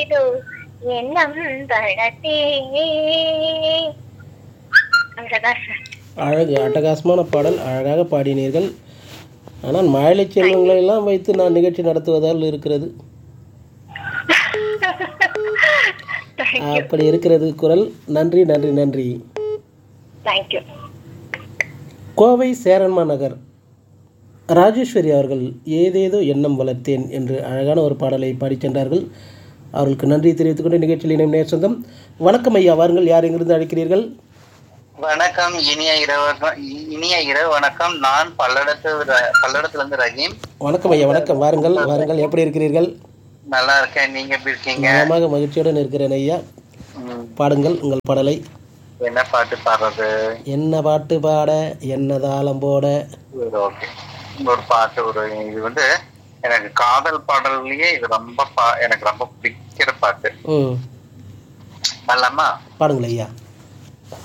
ஏதேதோ எண்ணம் தளத்தே அவ்வளவுதான் சார் அழகு அட்டகாசமான பாடல் அழகாக பாடினீர்கள் ஆனால் மழலை செல்வங்களை எல்லாம் வைத்து நான் நிகழ்ச்சி நடத்துவதால் இருக்கிறது தேங்க்யூ அப்படி இருக்கிறது குரல் நன்றி நன்றி நன்றி தேங்க்யூ கோவை சேரன்மா நகர் ராஜேஸ்வரி அவர்கள் ஏதேதோ எண்ணம் வளர்த்தேன் என்று அழகான ஒரு பாடலை பாடிச் சென்றார்கள் அவர்களுக்கு நன்றி தெரிவித்துக் கொண்டு நிகழ்ச்சியில் இணையும் நேர் சொந்தம் வணக்கம் ஐயா வாருங்கள் யார் எங்கிருந்து அழைக்கிறீர்கள் வணக்கம் இனிய இரவு இனிய இரவு வணக்கம் நான் பல்லடத்து ர- பல்லடத்துல இருந்து ரஹீம் வணக்கம் ஐயா வணக்கம் வாருங்கள் வாருங்கள் எப்படி இருக்கிறீர்கள் நல்லா இருக்கேன் நீங்க எப்படி இருக்கீங்க நலமாக மகிழ்ச்சியுடன் இருக்கிறேன் ஐயா ம், பாடுங்கள் உங்கள் பாடலை என்ன பாட்டு பாடுறது என்ன பாட்டு பாட என்ன தாளம் போட ஓகே ஒரு பாட்டு ஒரு இது வந்து எனக்கு காதல் பாடல்லையே இது ரொம்ப பா எனக்கு ரொம்ப பிடிக்கிற பாட்டு ம் பாடலாமா பாடுங்கள் ஐயா